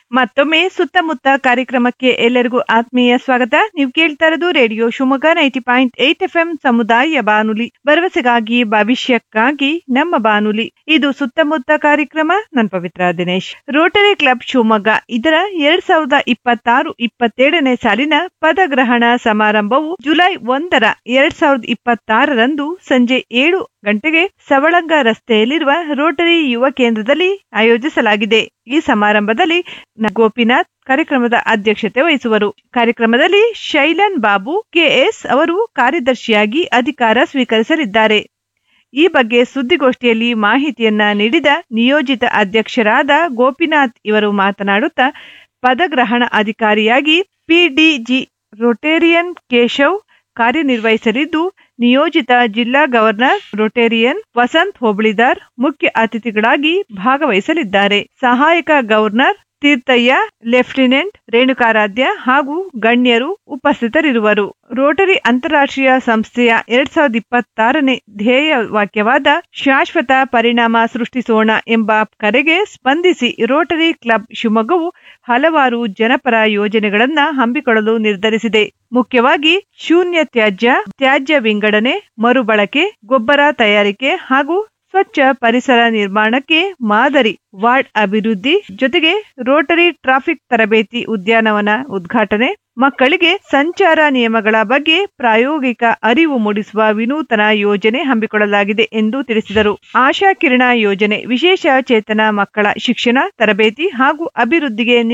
ಮತ್ತೊಮ್ಮೆ ಸುತ್ತಮುತ್ತ ಕಾರ್ಯಕ್ರಮಕ್ಕೆ ಎಲ್ಲರಿಗೂ ಆತ್ಮೀಯ ಸ್ವಾಗತ ನೀವು ಕೇಳ್ತಾ ಇರೋದು radio Shivamogga ninety point eight F M ಸಮುದಾಯ ಬಾನುಲಿ ಭರವಸೆಗಾಗಿ ಭವಿಷ್ಯಕ್ಕಾಗಿ ನಮ್ಮ ಬಾನುಲಿ ಇದು ಸುತ್ತಮುತ್ತ ಕಾರ್ಯಕ್ರಮ ನನ್ ಪವಿತ್ರ ದಿನೇಶ್ ರೋಟರಿ ಕ್ಲಬ್ ಶಿವಮೊಗ್ಗ ಇದರ ಎರಡ್ ಸಾವಿರದ ಇಪ್ಪತ್ತಾರು ಇಪ್ಪತ್ತೇಳನೇ ಸಾಲಿನ ಪದಗ್ರಹಣ ಸಮಾರಂಭವು ಜುಲೈ ಒಂದರ ಎರಡ್ ಸಾವಿರದ ಇಪ್ಪತ್ತಾರರಂದು ಸಂಜೆ ಏಳು ಗಂಟೆಗೆ ಸವಳಂಗ ರಸ್ತೆಯಲ್ಲಿರುವ ರೋಟರಿ ಯುವ ಕೇಂದ್ರದಲ್ಲಿ ಆಯೋಜಿಸಲಾಗಿದೆ ಈ ಸಮಾರಂಭದಲ್ಲಿ ನ- ಗೋಪಿನಾಥ್ ಕಾರ್ಯಕ್ರಮದ ಅಧ್ಯಕ್ಷತೆ ವಹಿಸುವರು ಕಾರ್ಯಕ್ರಮದಲ್ಲಿ ಶೈಲನ್ ಬಾಬು ಕೆಎಸ್ ಅವರು ಕಾರ್ಯದರ್ಶಿಯಾಗಿ ಅಧಿಕಾರ ಸ್ವೀಕರಿಸಲಿದ್ದಾರೆ ಈ ಬಗ್ಗೆ ಸುದ್ದಿಗೋಷ್ಠಿಯಲ್ಲಿ ಮಾಹಿತಿಯನ್ನ ನೀಡಿದ ನಿಯೋಜಿತ ಅಧ್ಯಕ್ಷರಾದ ಗೋಪಿನಾಥ್ ಇವರು ಮಾತನಾಡುತ್ತಾ ಪದಗ್ರಹಣ ಅಧಿಕಾರಿಯಾಗಿ ಪಿಡಿಜಿ ರೊಟೇರಿಯನ್ ಕೇಶವ್ ಕಾರ್ಯನಿರ್ವಹಿಸಲಿದ್ದು ನಿಯೋಜಿತ ಜಿಲ್ಲಾ ಗವರ್ನರ್ ರೊಟೇರಿಯನ್ ವಸಂತ್ ಹೋಬಳಿದಾರ್ ಮುಖ್ಯ ಅತಿಥಿಗಳಾಗಿ ಭಾಗವಹಿಸಲಿದ್ದಾರೆ ಸಹಾಯಕ ಗವರ್ನರ್ ತೀರ್ಥಯ್ಯ ಲೆಫ್ಟಿನೆಂಟ್ ರೇಣುಕಾರಾಧ್ಯ ಹಾಗೂ ಗಣ್ಯರು ಉಪಸ್ಥಿತರಿರುವರು ರೋಟರಿ ಅಂತಾರಾಷ್ಟ್ರೀಯ ಸಂಸ್ಥೆಯ ಎರಡ್ ಸಾವಿರದ ಇಪ್ಪತ್ತಾರನೇ ಧ್ಯೇಯ ವಾಕ್ಯವಾದ ಶಾಶ್ವತ ಪರಿಣಾಮ ಸೃಷ್ಟಿಸೋಣ ಎಂಬ ಕರೆಗೆ ಸ್ಪಂದಿಸಿ ರೋಟರಿ ಕ್ಲಬ್ ಶಿವಮೊಗ್ಗವು ಹಲವಾರು ಜನಪರ ಯೋಜನೆಗಳನ್ನ ಹಮ್ಮಿಕೊಳ್ಳಲು ನಿರ್ಧರಿಸಿದೆ ಮುಖ್ಯವಾಗಿ ಶೂನ್ಯ ತ್ಯಾಜ್ಯ ತ್ಯಾಜ್ಯ ವಿಂಗಡಣೆ ಮರುಬಳಕೆ ಗೊಬ್ಬರ ತಯಾರಿಕೆ ಹಾಗೂ ಸ್ವಚ್ಛ ಪರಿಸರ ನಿರ್ಮಾಣಕ್ಕೆ ಮಾದರಿ ವಾರ್ಡ್ ಅಭಿವೃದ್ಧಿ ಜೊತೆಗೆ ರೋಟರಿ ಟ್ರಾಫಿಕ್ ತರಬೇತಿ ಉದ್ಯಾನವನ ಉದ್ಘಾಟನೆ ಮಕ್ಕಳಿಗೆ ಸಂಚಾರ ನಿಯಮಗಳ ಬಗ್ಗೆ ಪ್ರಾಯೋಗಿಕ ಅರಿವು ಮೂಡಿಸುವ ವಿನೂತನ ಯೋಜನೆ ಹಮ್ಮಿಕೊಳ್ಳಲಾಗಿದೆ ಎಂದು ತಿಳಿಸಿದರು ಆಶಾ ಕಿರಣ ಯೋಜನೆ ವಿಶೇಷ ಚೇತನ ಮಕ್ಕಳ ಶಿಕ್ಷಣ ತರಬೇತಿ ಹಾಗೂ ಅಭಿವೃದ್ಧಿಗೆ